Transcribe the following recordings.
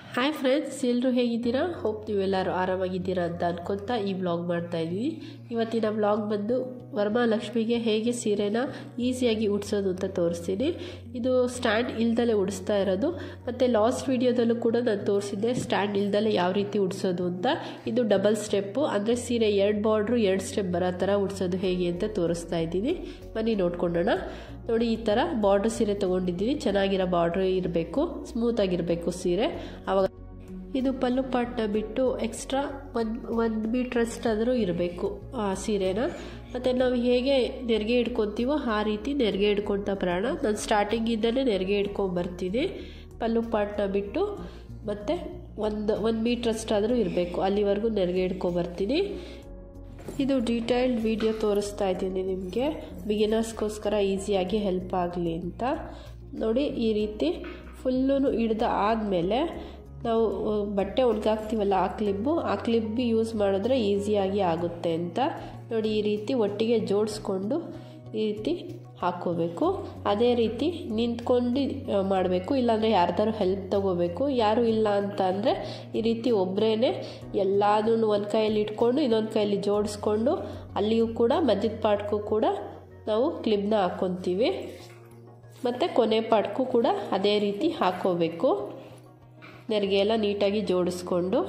hi friends ಎಲ್ಲರೂ ಹೇಗಿದ್ದೀರಾ hope ನೀವೆಲ್ಲರೂ ಆರಾಮಾಗಿದ್ದೀರಾ ಅಂತ ಅನ್ಕೊತಾ ಈ ವ್ಲಾಗ್ ಮಾಡ್ತಾ ಇದ್ದೀವಿ ಇವತ್ತಿನ ವ್ಲಾಗ್ ಬಂದು ವರಮಹಾಲಕ್ಷ್ಮಿಗೆ ಹೇಗೆ ಸೀರೆನ ಈಸಿಯಾಗಿ ಉಡ್ಸೋದು ಅಂತ ತೋರಿಸ್ತೀನಿ ಇದು ಸ್ಟ್ಯಾಂಡ್ ಇಲ್ದಲೆ ಉಡಿಸ್ತಾ ಇರೋದು ಮತ್ತು ಲಾಸ್ಟ್ ವಿಡಿಯೋದಲ್ಲೂ ಕೂಡ ನಾನು ತೋರಿಸಿದ್ದೆ ಸ್ಟ್ಯಾಂಡ್ ಇಲ್ದಲೆ ಯಾವ ರೀತಿ ಉಡ್ಸೋದು ಅಂತ ಇದು ಡಬಲ್ ಸ್ಟೆಪ್ಪು ಅಂದರೆ ಸೀರೆ ಎರಡು ಬಾರ್ಡ್ರು ಎರಡು ಸ್ಟೆಪ್ ಬರೋ ಥರ ಉಡ್ಸೋದು ಹೇಗೆ ಅಂತ ತೋರಿಸ್ತಾ ಇದ್ದೀನಿ ಬನ್ನಿ ನೋಡ್ಕೊಂಡೋಣ ನೋಡಿ ಈ ಥರ ಬಾರ್ಡ್ರ್ ಸೀರೆ ತೊಗೊಂಡಿದ್ದೀನಿ ಚೆನ್ನಾಗಿರೋ ಬಾರ್ಡ್ರ್ ಇರಬೇಕು ಸ್ಮೂತಾಗಿರಬೇಕು ಸೀರೆ ಆವಾಗ ಇದು ಪಲ್ಲು ಪಾಟ್ನ ಬಿಟ್ಟು ಎಕ್ಸ್ಟ್ರಾ ಒಂದು ಒಂದು ಮೀಟ್ರಷ್ಟಾದರೂ ಇರಬೇಕು ಆ ಸೀರೆನ ಮತ್ತು ನಾವು ಹೇಗೆ ನೆರಿಗೆ ಇಡ್ಕೊತೀವೋ ಆ ರೀತಿ ನೆರಿಗೆ ಇಡ್ಕೊತಾ ಬರೋಣ ನಾನು ಸ್ಟಾರ್ಟಿಂಗಿಂದಲೇ ನೆರಿಗೆ ಇಡ್ಕೊಂಬರ್ತೀನಿ ಪಲ್ಲು ಪಾಟ್ನ ಬಿಟ್ಟು ಮತ್ತು ಒಂದು ಒಂದು ಮೀಟ್ರಷ್ಟಾದರೂ ಇರಬೇಕು ಅಲ್ಲಿವರೆಗೂ ನೆರಿಗೆ ಇಡ್ಕೊಬರ್ತೀನಿ ಇದು ಡೀಟೇಲ್ಡ್ ವಿಡಿಯೋ ತೋರಿಸ್ತಾ ಇದ್ದೀನಿ ನಿಮಗೆ ಬಿಗಿನರ್ಸ್ಗೋಸ್ಕರ ಈಸಿಯಾಗಿ ಹೆಲ್ಪ್ ಆಗಲಿ ಅಂತ ನೋಡಿ ಈ ರೀತಿ ಫುಲ್ಲು ಹಿಡ್ದು ಆದಮೇಲೆ ನಾವು ಬಟ್ಟೆ ಒಣಗಾಕ್ತೀವಲ್ಲ ಆ ಕ್ಲಿಬ್ಬು ಆ ಕ್ಲಿಬ್ ಯೂಸ್ ಮಾಡಿದ್ರೆ ಈಸಿಯಾಗಿ ಆಗುತ್ತೆ ಅಂತ ನೋಡಿ ಈ ರೀತಿ ಒಟ್ಟಿಗೆ ಜೋಡಿಸ್ಕೊಂಡು ಈ ರೀತಿ ಹಾಕ್ಕೋಬೇಕು ಅದೇ ರೀತಿ ನಿಂತ್ಕೊಂಡು ಮಾಡಬೇಕು ಇಲ್ಲಾಂದರೆ ಯಾರ್ದಾರು ಹೆಲ್ಪ್ ತಗೋಬೇಕು ಯಾರು ಇಲ್ಲ ಅಂತ ಅಂದರೆ ಈ ರೀತಿ ಒಬ್ಬರೇ ಎಲ್ಲದನ್ನು ಒಂದು ಕೈಯಲ್ಲಿ ಇಟ್ಕೊಂಡು ಇನ್ನೊಂದು ಕೈಯಲ್ಲಿ ಜೋಡಿಸ್ಕೊಂಡು ಅಲ್ಲಿಯೂ ಕೂಡ ಮಧ್ಯದ ಪಾಟ್ಗೂ ಕೂಡ ನಾವು ಕ್ಲಿಬ್ನ ಹಾಕ್ಕೊತೀವಿ ಮತ್ತು ಕೊನೆ ಪಾಟ್ಗೂ ಕೂಡ ಅದೇ ರೀತಿ ಹಾಕ್ಕೋಬೇಕು ನೆರಿಗೆ ಎಲ್ಲ ನೀಟಾಗಿ ಜೋಡಿಸ್ಕೊಂಡು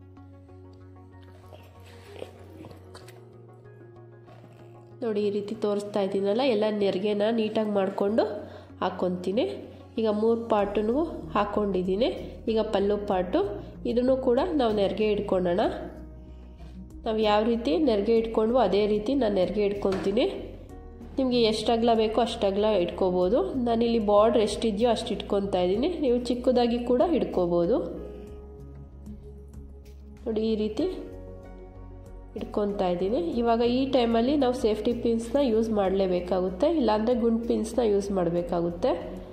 ನೋಡಿ ಈ ರೀತಿ ತೋರಿಸ್ತಾ ಇದ್ದೀನಲ್ಲ ಎಲ್ಲ ನೆರಿಗೆನ ನೀಟಾಗಿ ಮಾಡಿಕೊಂಡು ಹಾಕ್ಕೊತೀನಿ ಈಗ ಮೂರು ಪಾಟನ್ನು ಹಾಕ್ಕೊಂಡಿದ್ದೀನಿ ಈಗ ಪಲ್ಲು ಪಾಟು ಇದನ್ನು ಕೂಡ ನಾವು ನೆರಿಗೆ ಇಟ್ಕೊಳ್ಳೋಣ ನಾವು ಯಾವ ರೀತಿ ನೆರಿಗೆ ಇಟ್ಕೊಂಡ್ವೋ ಅದೇ ರೀತಿ ನಾನು ನೆರಿಗೆ ಇಟ್ಕೊತೀನಿ ನಿಮಗೆ ಎಷ್ಟು ಅಗಲ ಬೇಕೋ ಅಷ್ಟು ಅಗಲ ಇಟ್ಕೋಬೋದು ನಾನಿಲ್ಲಿ ಬಾರ್ಡ್ರ್ ಎಷ್ಟಿದೆಯೋ ಅಷ್ಟು ಇಟ್ಕೊತಾ ಇದ್ದೀನಿ ನೀವು ಚಿಕ್ಕದಾಗಿ ಕೂಡ ಇಟ್ಕೋಬೋದು ನೋಡಿ ಈ ರೀತಿ ಇಟ್ಕೊತಾ ಇದ್ದೀನಿ ಇವಾಗ ಈ ಟೈಮಲ್ಲಿ ನಾವು ಸೇಫ್ಟಿ ಪಿನ್ಸ್ನ ಯೂಸ್ ಮಾಡಲೇಬೇಕಾಗುತ್ತೆ ಇಲ್ಲಾಂದರೆ ಗುಂಡು ಪಿನ್ಸ್ನ ಯೂಸ್ ಮಾಡಬೇಕಾಗುತ್ತೆ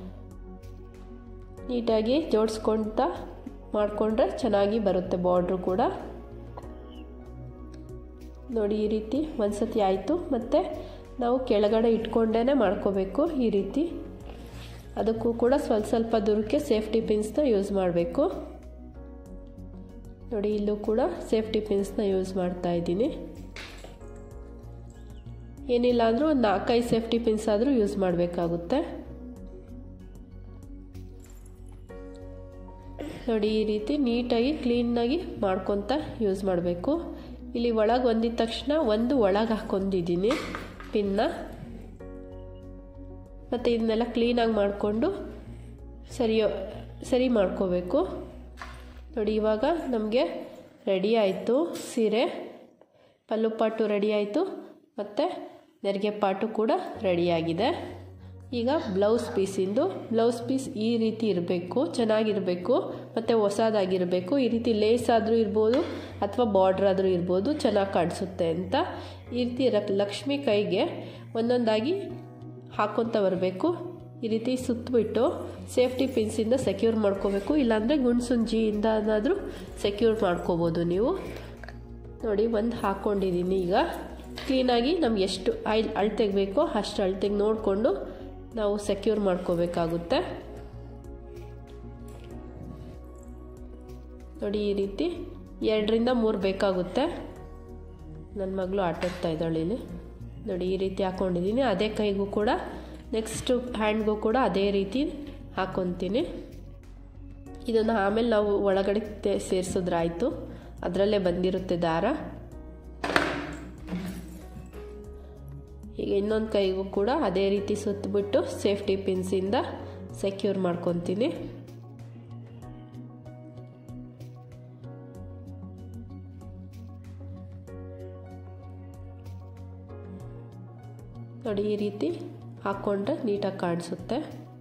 ನೀಟಾಗಿ ಜೋಡಿಸ್ಕೊಳ್ತಾ ಮಾಡಿಕೊಂಡ್ರೆ ಚೆನ್ನಾಗಿ ಬರುತ್ತೆ ಬಾರ್ಡ್ರು ಕೂಡ ನೋಡಿ ಈ ರೀತಿ ಒಂದ್ಸತಿ ಆಯಿತು ಮತ್ತು ನಾವು ಕೆಳಗಡೆ ಇಟ್ಕೊಂಡೇ ಮಾಡ್ಕೋಬೇಕು ಈ ರೀತಿ ಅದಕ್ಕೂ ಕೂಡ ಸ್ವಲ್ಪ ಸ್ವಲ್ಪ ದೂರಕ್ಕೆ ಸೇಫ್ಟಿ ಪಿನ್ಸ್ನ ಯೂಸ್ ಮಾಡಬೇಕು ನೋಡಿ ಇಲ್ಲೂ ಕೂಡ ಸೇಫ್ಟಿ ಪಿನ್ಸ್ನ ಯೂಸ್ ಮಾಡ್ತಾ ಇದ್ದೀನಿ ಏನಿಲ್ಲ ಅಂದರೂ ಒಂದು ನಾಲ್ಕೈದು ಸೇಫ್ಟಿ ಪಿನ್ಸ್ ಆದರೂ ಯೂಸ್ ಮಾಡಬೇಕಾಗುತ್ತೆ ನೋಡಿ ಈ ರೀತಿ ನೀಟಾಗಿ ಕ್ಲೀನಾಗಿ ಮಾಡ್ಕೊತ ಯೂಸ್ ಮಾಡಬೇಕು ಇಲ್ಲಿ ಒಳಗೆ ಒಂದಿದ ತಕ್ಷಣ ಒಂದು ಒಳಗೆ ಹಾಕೊಂಡಿದ್ದೀನಿ ಪಿನ್ನ ಮತ್ತು ಇದನ್ನೆಲ್ಲ ಕ್ಲೀನಾಗಿ ಮಾಡಿಕೊಂಡು ಸರಿಯೋ ಸರಿ ಮಾಡ್ಕೋಬೇಕು ನೋಡಿ ಇವಾಗ ನಮಗೆ ರೆಡಿ ಆಯಿತು ಸೀರೆ ಪಲ್ಲು ಪಾಟು ರೆಡಿ ಆಯಿತು ಮತ್ತು ನೆರಿಗೆ ಪಾಟು ಕೂಡ ರೆಡಿಯಾಗಿದೆ ಈಗ ಬ್ಲೌಸ್ ಪೀಸಿಂದು ಬ್ಲೌಸ್ ಪೀಸ್ ಈ ರೀತಿ ಇರಬೇಕು ಚೆನ್ನಾಗಿರಬೇಕು ಮತ್ತು ಹೊಸದಾಗಿರಬೇಕು ಈ ರೀತಿ ಲೇಸ್ ಆದರೂ ಇರ್ಬೋದು ಅಥವಾ ಬಾರ್ಡ್ರ್ ಆದರೂ ಇರ್ಬೋದು ಚೆನ್ನಾಗಿ ಕಾಣಿಸುತ್ತೆ ಅಂತ ಈ ರೀತಿ ಲಕ್ಷ್ಮಿ ಕೈಗೆ ಒಂದೊಂದಾಗಿ ಹಾಕ್ಕೊತ ಬರಬೇಕು ಈ ರೀತಿ ಸುತ್ತಬಿಟ್ಟು ಸೇಫ್ಟಿ ಪಿನ್ಸಿಂದ ಸೆಕ್ಯೂರ್ ಮಾಡ್ಕೋಬೇಕು ಇಲ್ಲಾಂದರೆ ಗುಣ್ಸುಂಜಿಯಿಂದನಾದರೂ ಸೆಕ್ಯೂರ್ ಮಾಡ್ಕೋಬೋದು ನೀವು ನೋಡಿ ಒಂದು ಹಾಕ್ಕೊಂಡಿದ್ದೀನಿ ಈಗ ಕ್ಲೀನಾಗಿ ನಮ್ಗೆ ಎಷ್ಟು ಐಲ್ ಅಳ್ತೆಗೆ ಬೇಕೋ ಅಷ್ಟು ಅಳ್ತೆಗೆ ನೋಡಿಕೊಂಡು ನಾವು ಸೆಕ್ಯೂರ್ ಮಾಡ್ಕೋಬೇಕಾಗುತ್ತೆ ನೋಡಿ ಈ ರೀತಿ ಎರಡರಿಂದ ಮೂರು ಬೇಕಾಗುತ್ತೆ ನನ್ನ ಮಗಳು ಆಟಾಡ್ತಾ ಇದ್ದಾಳೆ ಇಲ್ಲಿ ನೋಡಿ ಈ ರೀತಿ ಹಾಕ್ಕೊಂಡಿದ್ದೀನಿ ಅದೇ ಕೈಗೂ ಕೂಡ ನೆಕ್ಸ್ಟ್ ಹ್ಯಾಂಡ್ಗೂ ಕೂಡ ಅದೇ ರೀತಿ ಹಾಕ್ಕೊತೀನಿ ಇದನ್ನು ಆಮೇಲೆ ನಾವು ಒಳಗಡೆ ಸೇರಿಸಿದ್ರಾಯ್ತು ಅದರಲ್ಲೇ ಬಂದಿರುತ್ತೆ ದಾರ ಈಗ ಇನ್ನೊಂದು ಕೈಗೂ ಕೂಡ ಅದೇ ರೀತಿ ಸುತ್ತಬಿಟ್ಟು ಸೇಫ್ಟಿ ಪಿನ್ಸಿಂದ ಸೆಕ್ಯೂರ್ ಮಾಡ್ಕೊತೀನಿ ನೋಡಿ ಈ ರೀತಿ ಹಾಕ್ಕೊಂಡ್ರೆ ನೀಟಾಗಿ ಕಾಣಿಸುತ್ತೆ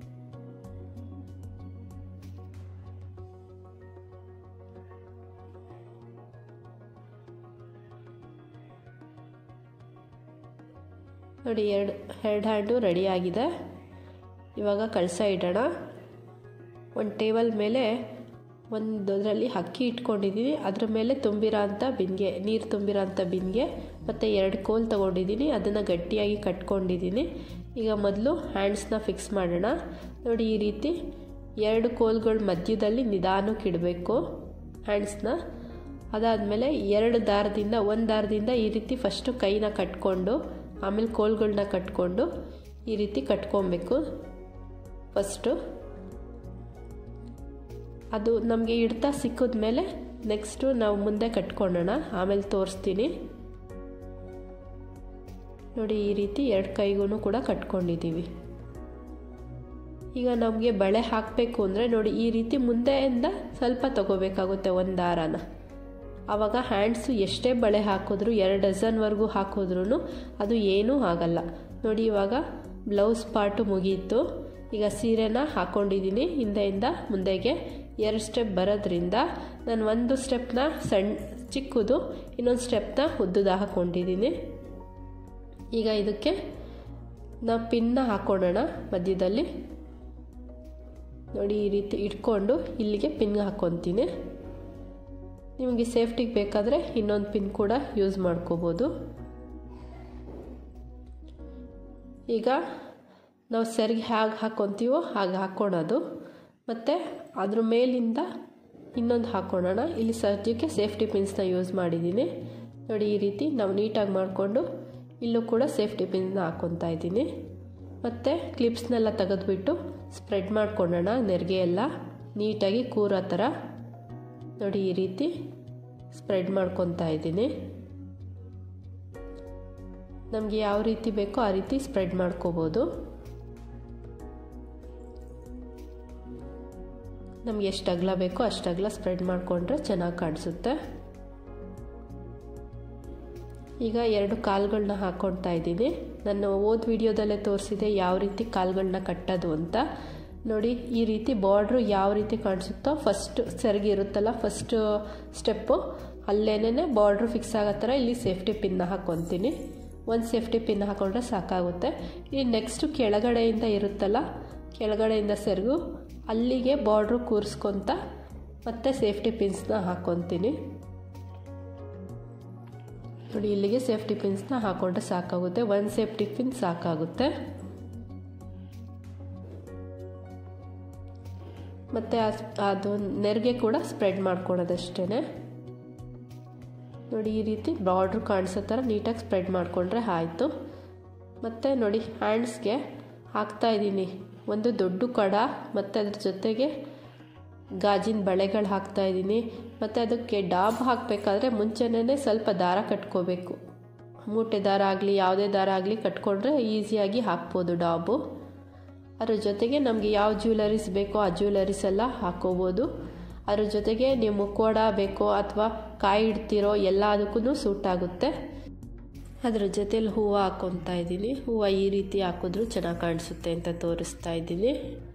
ನೋಡಿ ಎರಡು ಎರಡು ಹ್ಯಾಂಡು ರೆಡಿಯಾಗಿದೆ ಇವಾಗ ಕಳಸ ಇಡೋಣ ಒಂದು ಟೇಬಲ್ ಮೇಲೆ ಒಂದು ಅದರಲ್ಲಿ ಅಕ್ಕಿ ಇಟ್ಕೊಂಡಿದ್ದೀನಿ ಅದ್ರ ಮೇಲೆ ತುಂಬಿರೋ ಅಂಥ ಬಿಂದಿಗೆ ನೀರು ತುಂಬಿರೋ ಅಂಥ ಬಿಂದಿಗೆ ಮತ್ತು ಎರಡು ಕೋಲ್ ತೊಗೊಂಡಿದ್ದೀನಿ ಅದನ್ನು ಗಟ್ಟಿಯಾಗಿ ಕಟ್ಕೊಂಡಿದ್ದೀನಿ ಈಗ ಮೊದಲು ಹ್ಯಾಂಡ್ಸ್ನ ಫಿಕ್ಸ್ ಮಾಡೋಣ ನೋಡಿ ಈ ರೀತಿ ಎರಡು ಕೋಲ್ಗಳ ಮಧ್ಯದಲ್ಲಿ ನಿಧಾನಕ್ಕೆ ಇಡಬೇಕು ಹ್ಯಾಂಡ್ಸ್ನ ಅದಾದಮೇಲೆ ಎರಡು ದಾರದಿಂದ ಒಂದು ದಾರದಿಂದ ಈ ರೀತಿ ಫಸ್ಟು ಕೈನ ಕಟ್ಕೊಂಡು ಆಮೇಲೆ ಕೋಲ್ಗಳನ್ನ ಕಟ್ಕೊಂಡು ಈ ರೀತಿ ಕಟ್ಕೊಬೇಕು ಫಸ್ಟು ಅದು ನಮಗೆ ಇಡ್ತಾ ಸಿಕ್ಕಿದ್ಮೇಲೆ ನೆಕ್ಸ್ಟು ನಾವು ಮುಂದೆ ಕಟ್ಕೊಳ್ಳೋಣ ಆಮೇಲೆ ತೋರಿಸ್ತೀನಿ ನೋಡಿ ಈ ರೀತಿ ಎರಡು ಕೈಗೂ ಕೂಡ ಕಟ್ಕೊಂಡಿದ್ದೀವಿ ಈಗ ನಮಗೆ ಬಳೆ ಹಾಕಬೇಕು ಅಂದರೆ ನೋಡಿ ಈ ರೀತಿ ಮುಂದೆಯಿಂದ ಸ್ವಲ್ಪ ತಗೋಬೇಕಾಗುತ್ತೆ ಒಂದು ದಾರಾನ ಆವಾಗ ಹ್ಯಾಂಡ್ಸು ಎಷ್ಟೇ ಬಳೆ ಹಾಕಿದ್ರು ಎರಡು ಡಜನ್ವರೆಗೂ ಹಾಕಿದ್ರೂ ಅದು ಏನೂ ಆಗಲ್ಲ ನೋಡಿ ಇವಾಗ ಬ್ಲೌಸ್ ಪಾರ್ಟು ಮುಗೀತು ಈಗ ಸೀರೆನ ಹಾಕ್ಕೊಂಡಿದ್ದೀನಿ ಹಿಂದೆಯಿಂದ ಮುಂದೆಗೆ ಎರಡು ಸ್ಟೆಪ್ ಬರೋದ್ರಿಂದ ನಾನು ಒಂದು ಸ್ಟೆಪ್ನ ಸಣ್ಣ ಚಿಕ್ಕದು ಇನ್ನೊಂದು ಸ್ಟೆಪ್ನ ಉದ್ದದ ಹಾಕ್ಕೊಂಡಿದ್ದೀನಿ ಈಗ ಇದಕ್ಕೆ ನಾವು ಪಿನ್ನ ಹಾಕ್ಕೊಳ್ಳೋಣ ಮಧ್ಯದಲ್ಲಿ ನೋಡಿ ಈ ರೀತಿ ಇಟ್ಕೊಂಡು ಇಲ್ಲಿಗೆ ಪಿನ್ ಹಾಕ್ಕೊತೀನಿ ನಿಮಗೆ ಸೇಫ್ಟಿಗೆ ಬೇಕಾದರೆ ಇನ್ನೊಂದು ಪಿನ್ ಕೂಡ ಯೂಸ್ ಮಾಡ್ಕೋಬೋದು ಈಗ ನಾವು ಸರಿಗೆ ಹೇಗೆ ಹಾಕ್ಕೊತೀವೋ ಹಾಗೆ ಹಾಕ್ಕೊಳೋದು ಮತ್ತು ಅದ್ರ ಮೇಲಿಂದ ಇನ್ನೊಂದು ಹಾಕ್ಕೊಳ್ಳೋಣ ಇಲ್ಲಿ ಸದ್ಯಕ್ಕೆ ಸೇಫ್ಟಿ ಪಿನ್ಸ್ನ ಯೂಸ್ ಮಾಡಿದ್ದೀನಿ ನೋಡಿ ಈ ರೀತಿ ನಾವು ನೀಟಾಗಿ ಮಾಡಿಕೊಂಡು ಇಲ್ಲೂ ಕೂಡ ಸೇಫ್ಟಿ ಪಿನ್ನ ಹಾಕ್ಕೊತಾ ಇದ್ದೀನಿ ಮತ್ತು ಕ್ಲಿಪ್ಸ್ನೆಲ್ಲ ತೆಗೆದುಬಿಟ್ಟು ಸ್ಪ್ರೆಡ್ ಮಾಡ್ಕೊಳ್ಳೋಣ ನೆರಿಗೆ ಎಲ್ಲ ನೀಟಾಗಿ ಕೂರೋ ಥರ ನೋಡಿ ಈ ರೀತಿ ಸ್ಪ್ರೆಡ್ ಮಾಡ್ಕೊತಾ ಇದ್ದೀನಿ ನಮಗೆ ಯಾವ ರೀತಿ ಬೇಕೋ ಆ ರೀತಿ ಸ್ಪ್ರೆಡ್ ಮಾಡ್ಕೋಬೋದು ನಮ್ಗೆ ಎಷ್ಟು ಅಗಲ ಬೇಕೋ ಅಷ್ಟು ಅಗಲ ಸ್ಪ್ರೆಡ್ ಮಾಡಿಕೊಂಡ್ರೆ ಚೆನ್ನಾಗಿ ಕಾಣಿಸುತ್ತೆ ಈಗ ಎರಡು ಕಾಲುಗಳನ್ನ ಹಾಕ್ಕೊಳ್ತಾ ಇದ್ದೀನಿ ನಾನು ಓದ್ ವಿಡಿಯೋದಲ್ಲೇ ತೋರಿಸಿದೆ ಯಾವ ರೀತಿ ಕಾಲುಗಳನ್ನ ಕಟ್ಟೋದು ಅಂತ ನೋಡಿ ಈ ರೀತಿ ಬಾರ್ಡ್ರು ಯಾವ ರೀತಿ ಕಾಣಿಸುತ್ತೋ ಫಸ್ಟ್ ಸೆರಗಿ ಇರುತ್ತಲ್ಲ ಫಸ್ಟ್ ಸ್ಟೆಪ್ಪು ಅಲ್ಲೇನೇ ಬಾರ್ಡ್ರು ಫಿಕ್ಸ್ ಆಗೋ ಥರ ಇಲ್ಲಿ ಸೇಫ್ಟಿ ಪಿನ್ನ ಹಾಕ್ಕೊತೀನಿ ಒಂದು ಸೇಫ್ಟಿ ಪಿನ್ ಹಾಕೊಂಡ್ರೆ ಸಾಕಾಗುತ್ತೆ ಈ ನೆಕ್ಸ್ಟು ಕೆಳಗಡೆಯಿಂದ ಇರುತ್ತಲ್ಲ ಕೆಳಗಡೆಯಿಂದ ಸೆರಗು ಅಲ್ಲಿಗೆ ಬಾರ್ಡ್ರು ಕೂರಿಸ್ಕೊತ ಮತ್ತೆ ಸೇಫ್ಟಿ ಪಿನ್ಸ್ನ ಹಾಕ್ಕೊತೀನಿ ನೋಡಿ ಇಲ್ಲಿಗೆ ಸೇಫ್ಟಿ ಪಿನ್ಸ್ನ ಹಾಕೊಂಡ್ರೆ ಸಾಕಾಗುತ್ತೆ ಒಂದು ಸೇಫ್ಟಿ ಪಿನ್ ಸಾಕಾಗುತ್ತೆ ಮತ್ತು ಅದು ನೆರಿಗೆ ಕೂಡ ಸ್ಪ್ರೆಡ್ ಮಾಡ್ಕೊಳೋದಷ್ಟೇ ನೋಡಿ ಈ ರೀತಿ ಬಾರ್ಡ್ರ್ ಕಾಣಿಸೋ ಥರ ನೀಟಾಗಿ ಸ್ಪ್ರೆಡ್ ಮಾಡಿಕೊಂಡ್ರೆ ಆಯಿತು ಮತ್ತು ನೋಡಿ ಹ್ಯಾಂಡ್ಸ್ಗೆ ಹಾಕ್ತಾ ಇದ್ದೀನಿ ಒಂದು ದೊಡ್ಡ ಕಡ ಮತ್ತು ಅದ್ರ ಜೊತೆಗೆ ಗಾಜಿನ ಬಳೆಗಳು ಹಾಕ್ತಾ ಇದ್ದೀನಿ ಮತ್ತು ಅದಕ್ಕೆ ಡಾಬ್ ಹಾಕಬೇಕಾದ್ರೆ ಮುಂಚೆನೇ ಸ್ವಲ್ಪ ದಾರ ಕಟ್ಕೋಬೇಕು ಮೂಟೆ ದಾರ ಆಗಲಿ ಯಾವುದೇ ದಾರ ಆಗಲಿ ಕಟ್ಕೊಂಡ್ರೆ ಈಸಿಯಾಗಿ ಹಾಕ್ಬೋದು ಡಾಬು ಅದ್ರ ಜೊತೆಗೆ ನಮಗೆ ಯಾವ ಜ್ಯುವೆಲರೀಸ್ ಬೇಕೋ ಆ ಜ್ಯುವೆಲರೀಸ್ ಎಲ್ಲ ಹಾಕೋಬೋದು ಅದ್ರ ಜೊತೆಗೆ ನೀವು ಮುಖವಾಡ ಬೇಕೋ ಅಥವಾ ಕಾಯಿ ಇಡ್ತಿರೋ ಎಲ್ಲದಕ್ಕೂ ಸೂಟ್ ಆಗುತ್ತೆ ಅದ್ರ ಜೊತೆಲಿ ಹೂವು ಹಾಕ್ಕೊತಾ ಇದ್ದೀನಿ ಹೂವು ಈ ರೀತಿ ಹಾಕಿದ್ರು ಚೆನ್ನಾಗಿ ಕಾಣಿಸುತ್ತೆ ಅಂತ ತೋರಿಸ್ತಾ ಇದ್ದೀನಿ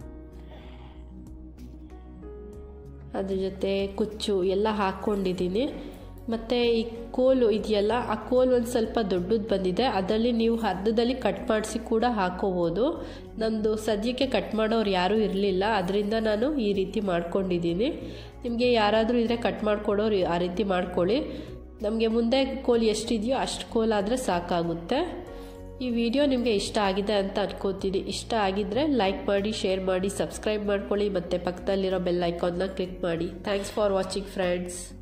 ಅದ್ರ ಜೊತೆ ಕುಚ್ಚು ಎಲ್ಲ ಹಾಕ್ಕೊಂಡಿದ್ದೀನಿ ಮತ್ತು ಈ ಕೋಲು ಇದೆಯಲ್ಲ ಆ ಕೋಲು ಒಂದು ಸ್ವಲ್ಪ ದೊಡ್ಡದು ಬಂದಿದೆ ಅದರಲ್ಲಿ ನೀವು ಅರ್ಧದಲ್ಲಿ ಕಟ್ ಮಾಡಿಸಿ ಕೂಡ ಹಾಕೋಬೋದು ನಮ್ಮದು ಸದ್ಯಕ್ಕೆ ಕಟ್ ಮಾಡೋರು ಯಾರೂ ಇರಲಿಲ್ಲ ಅದರಿಂದ ನಾನು ಈ ರೀತಿ ಮಾಡ್ಕೊಂಡಿದ್ದೀನಿ ನಿಮಗೆ ಯಾರಾದರೂ ಇದ್ದರೆ ಕಟ್ ಮಾಡಿಕೊಡೋರು ಆ ರೀತಿ ಮಾಡ್ಕೊಳ್ಳಿ ನಮಗೆ ಮುಂದೆ ಕೋಲ್ ಎಷ್ಟಿದೆಯೋ ಅಷ್ಟು ಕೋಲಾದರೆ ಸಾಕಾಗುತ್ತೆ ಈ ವಿಡಿಯೋ ನಿಮಗೆ ಇಷ್ಟ ಆಗಿದೆ ಅಂತ ಅನ್ಕೋತೀನಿ ಇಷ್ಟ ಆಗಿದ್ದರೆ ಲೈಕ್ ಮಾಡಿ ಶೇರ್ ಮಾಡಿ ಸಬ್ಸ್ಕ್ರೈಬ್ ಮಾಡ್ಕೊಳ್ಳಿ ಮತ್ತು ಪಕ್ಕದಲ್ಲಿರೋ ಬೆಲ್ ಐಕಾನ್ನ ಕ್ಲಿಕ್ ಮಾಡಿ ಥ್ಯಾಂಕ್ಸ್ ಫಾರ್ ವಾಚಿಂಗ್ ಫ್ರೆಂಡ್ಸ್